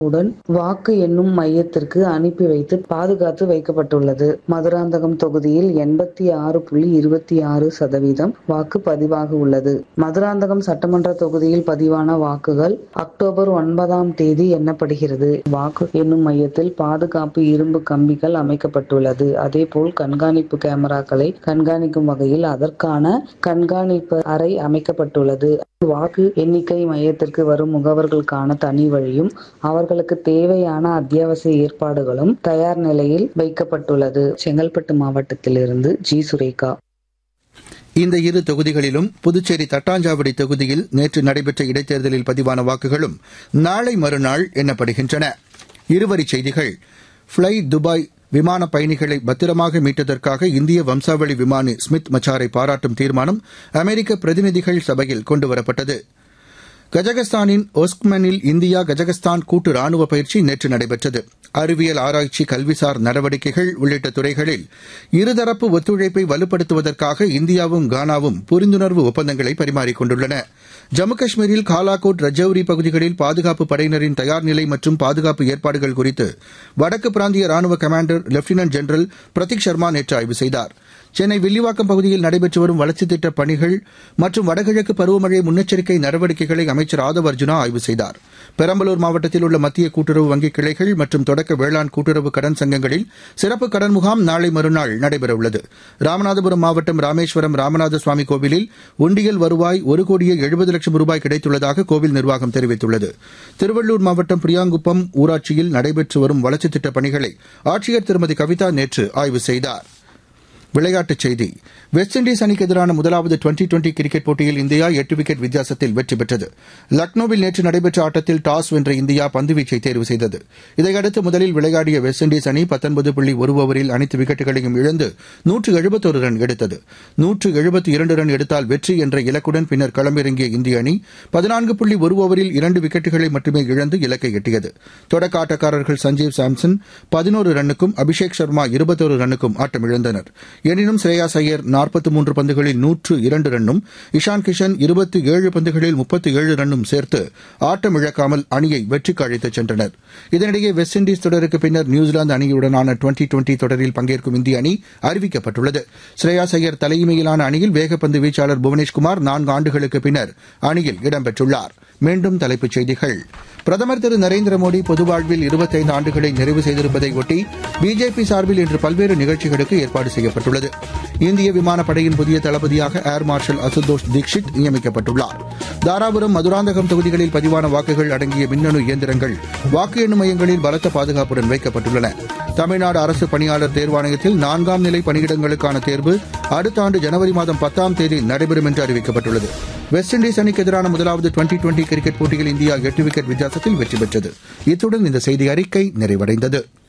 உடன் வாக்கு எண்ணும் மையத்திற்கு அனுப்பி வைத்து பாதுகாத்து வைக்கப்பட்டுள்ளது மதுராந்தகம் தொகுதியில் எண்பத்தி ஆறு புள்ளி இருபத்தி ஆறு சதவீதம் வாக்கு பதிவாக உள்ளது மதுராந்தகம் சட்டமன்ற தொகுதியில் பதிவான வாக்குகள் அக்டோபர் ஒன்பதாம் தேதி எண்ணப்படுகிறது வாக்கு எண்ணும் மையத்தில் பாதுகாப்பு இரும்பு கம்பிகள் அமைக்கப்பட்டுள்ளது அதேபோல் கண்காணிப்பு கேமராக்களை கண்காணிக்கும் வகையில் அதற்கான கண்காணிப்பு அறை அமைக்கப்பட்டுள்ளது வாக்கு எண்ணிக்கை மையத்திற்கு வரும் முகவர்களுக்கான தனி வழியும் அவர்களுக்கு தேவையான அத்தியாவசிய ஏற்பாடுகளும் தயார் நிலையில் வைக்கப்பட்டுள்ளது செங்கல்பட்டு மாவட்டத்திலிருந்து ஜி சுரேகா இந்த இரு தொகுதிகளிலும் புதுச்சேரி தட்டாஞ்சாவடி தொகுதியில் நேற்று நடைபெற்ற இடைத்தேர்தலில் பதிவான வாக்குகளும் நாளை மறுநாள் எண்ணப்படுகின்றன இருவரிச் செய்திகள் ஃப்ளை துபாய் விமான பயணிகளை பத்திரமாக மீட்டதற்காக இந்திய வம்சாவளி விமானி ஸ்மித் மச்சாரை பாராட்டும் தீர்மானம் அமெரிக்க பிரதிநிதிகள் சபையில் கொண்டுவரப்பட்டது கஜகஸ்தானின் ஒஸ்க்மனில் இந்தியா கஜகஸ்தான் கூட்டு ராணுவ பயிற்சி நேற்று நடைபெற்றது அறிவியல் ஆராய்ச்சி கல்விசார் நடவடிக்கைகள் உள்ளிட்ட துறைகளில் இருதரப்பு ஒத்துழைப்பை வலுப்படுத்துவதற்காக இந்தியாவும் கானாவும் புரிந்துணர்வு ஒப்பந்தங்களை பரிமாறிக் கொண்டுள்ளன ஜம்மு காஷ்மீரில் காலாகோட் ரஜൌரி பகுதிகளில் பாதுகாப்பு படையினரின் தயார் நிலை மற்றும் பாதுகாப்பு ஏற்பாடுகள் குறித்து வடக்கு பிராந்திய ராணுவ commander lieutenant general Prateek Sharma நேற்று ஆய்வு செய்தார் சென்னை வில்லிவாக்கம் பகுதியில் நடைபெற்று வரும் வளர்ச்சித் திட்டப் பணிகள் மற்றும் வடகிழக்கு பருவமழை முன்னெச்சரிக்கை நடவடிக்கைகளை அமைச்சர் ஆதவ் அர்ஜுனா ஆய்வு செய்தார் பெரம்பலூர் மாவட்டத்தில் உள்ள மத்திய கூட்டுறவு வங்கிக் கிளைகள் மற்றும் தொடக்க வேளாண் கூட்டுறவு கடன் சங்கங்களில் சிறப்பு கடன் முகாம் நாளை மறுநாள் நடைபெறவுள்ளது ராமநாதபுரம் மாவட்டம் ராமேஸ்வரம் ராமநாத சுவாமி கோவிலில் உண்டியல் வருவாய் ஒரு கோடியே எழுபது லட்சம் ரூபாய் கிடைத்துள்ளதாக கோவில் நிர்வாகம் தெரிவித்துள்ளது திருவள்ளூர் மாவட்டம் பிரியாங்குப்பம் ஊராட்சியில் நடைபெற்று வரும் வளர்ச்சித் திட்டப் பணிகளை ஆட்சியர் திருமதி கவிதா நேற்று ஆய்வு செய்தார் விளையாட்டுச் செய்தி வெஸ்ட் இண்டீஸ் அணிக்கு எதிரான முதலாவது டுவெண்டி டுவெண்டி கிரிக்கெட் போட்டியில் இந்தியா எட்டு விக்கெட் வித்தியாசத்தில் வெற்றி பெற்றது லக்னோவில் நேற்று நடைபெற்ற ஆட்டத்தில் டாஸ் வென்ற இந்தியா பந்துவீச்சை தேர்வு செய்தது இதையடுத்து முதலில் விளையாடிய வெஸ்ட் இண்டீஸ் அணி பத்தொன்பது புள்ளி ஒரு ஓவரில் அனைத்து விக்கெட்டுகளையும் இழந்து நூற்று எழுபத்தொரு ரன் எடுத்தது நூற்று எழுபத்தி இரண்டு ரன் எடுத்தால் வெற்றி என்ற இலக்குடன் பின்னர் களமிறங்கிய இந்திய அணி பதினான்கு புள்ளி ஒரு ஓவரில் இரண்டு விக்கெட்டுகளை மட்டுமே இழந்து இலக்கை எட்டியது தொடக்க ஆட்டக்காரர்கள் சஞ்சீவ் சாம்சன் பதினோரு ரன்னுக்கும் அபிஷேக் சர்மா இருபத்தோரு ரன்னுக்கும் ஆட்டமிழந்தனர் எனினும் ஸ்ரேயாஸ் ஐயர் நாற்பத்தி மூன்று பந்துகளில் நூற்று இரண்டு ரன்னும் இஷான் கிஷன் இருபத்தி ஏழு பந்துகளில் முப்பத்தி ஏழு ரன்னும் சேர்த்து ஆட்டம் இழக்காமல் அணியை வெற்றிக்கு அழைத்துச் சென்றனர் இதனிடையே வெஸ்ட் இண்டீஸ் தொடருக்கு பின்னர் நியூசிலாந்து அணியுடனான டுவெண்டி டுவெண்டி தொடரில் பங்கேற்கும் இந்திய அணி அறிவிக்கப்பட்டுள்ளது ஸ்ரேயாஸ் ஐயர் தலைமையிலான அணியில் வேகப்பந்து வீச்சாளர் புவனேஷ்குமார் நான்கு ஆண்டுகளுக்கு பின்னர் அணியில் இடம்பெற்றுள்ளார் மீண்டும் தலைப்புச் செய்திகள் பிரதமர் திரு நரேந்திர மோடி பொது வாழ்வில் இருபத்தைந்து ஆண்டுகளை நிறைவு செய்திருப்பதை ஒட்டி பிஜேபி சார்பில் இன்று பல்வேறு நிகழ்ச்சிகளுக்கு ஏற்பாடு செய்யப்பட்டுள்ளது இந்திய விமானப்படையின் புதிய தளபதியாக ஏர் மார்ஷல் அசுதோஷ் தீக்ஷித் நியமிக்கப்பட்டுள்ளார் தாராபுரம் மதுராந்தகம் தொகுதிகளில் பதிவான வாக்குகள் அடங்கிய மின்னணு இயந்திரங்கள் வாக்கு எண்ணும் மையங்களில் பலத்த பாதுகாப்புடன் வைக்கப்பட்டுள்ளன தமிழ்நாடு அரசு பணியாளர் தேர்வாணையத்தில் நான்காம் நிலை பணியிடங்களுக்கான தேர்வு அடுத்த ஆண்டு ஜனவரி மாதம் பத்தாம் தேதி நடைபெறும் என்று அறிவிக்கப்பட்டுள்ளது வெஸ்ட் இண்டீஸ் அணிக்கு எதிரான முதலாவது டுவெண்டி டுவெண்டி கிரிக்கெட் போட்டியில் இந்தியா எட்டு விக்கெட் வித்தியாசத்தில் வெற்றி பெற்றது இத்துடன் இந்த செய்தி அறிக்கை நிறைவடைந்தது